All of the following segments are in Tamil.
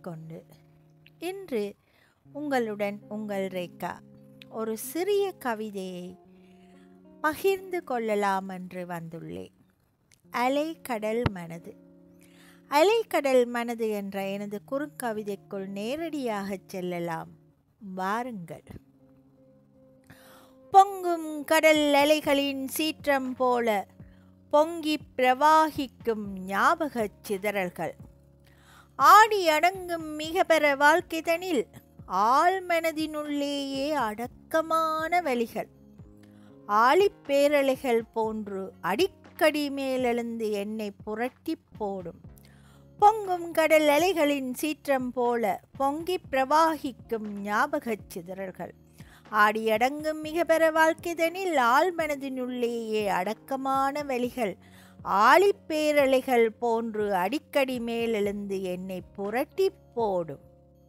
கூறிக்கொண்டு இன்று உங்களுடன் உங்கள் ரேகா ஒரு சிறிய கவிதையை பகிர்ந்து கொள்ளலாம் என்று வந்துள்ளேன் அலை கடல் மனது அலைக்கடல் மனது என்ற எனது குறுங்கவிதைக்குள் நேரடியாக செல்லலாம் வாருங்கள் பொங்கும் கடல் அலைகளின் சீற்றம் போல பொங்கி பிரவாகிக்கும் ஞாபகச் சிதறல்கள் ஆடி அடங்கும் மிக பெற வாழ்க்கைதனில் ஆழ்மனதினுள்ளேயே அடக்கமான வழிகள் ஆழிப்பேரலைகள் போன்று அடிக்கடி மேலெழுந்து என்னை புரட்டி போடும் பொங்கும் கடல் அலைகளின் சீற்றம் போல பொங்கி பிரவாகிக்கும் ஞாபகச் சிதறல்கள் ஆடியடங்கும் மிக பெற வாழ்க்கைதனில் ஆழ்மனதினுள்ளேயே அடக்கமான வழிகள் ஆழிப்பேரலைகள் போன்று அடிக்கடி மேலெழுந்து என்னை புரட்டி போடும்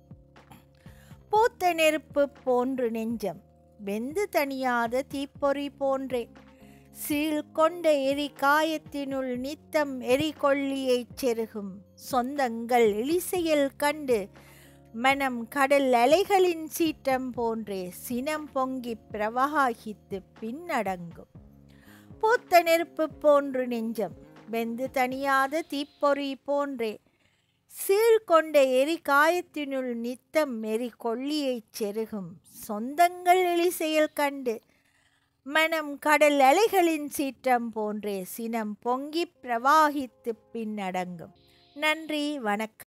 பூத்த நெருப்பு போன்று நெஞ்சம் வெந்து தணியாத தீப்பொறி போன்றே சீல் கொண்ட எரி காயத்தினுள் நித்தம் எரிகொள்ளியைச் செருகும் சொந்தங்கள் இழிசெயல் கண்டு மனம் கடல் அலைகளின் சீற்றம் போன்றே சினம் பொங்கி பிரவகாகித்து பின்னடங்கும் பூத்த நெருப்பு போன்று நெஞ்சம் வெந்து தணியாத தீப்பொறி போன்றே சீழ் கொண்ட எரி காயத்தினுள் நித்தம் எரி கொள்ளியைச் செருகும் சொந்தங்கள் எழிசெயல் கண்டு மனம் கடல் அலைகளின் சீற்றம் போன்றே சினம் பொங்கி பிரவாகித்து பின்னடங்கும் நன்றி வணக்கம்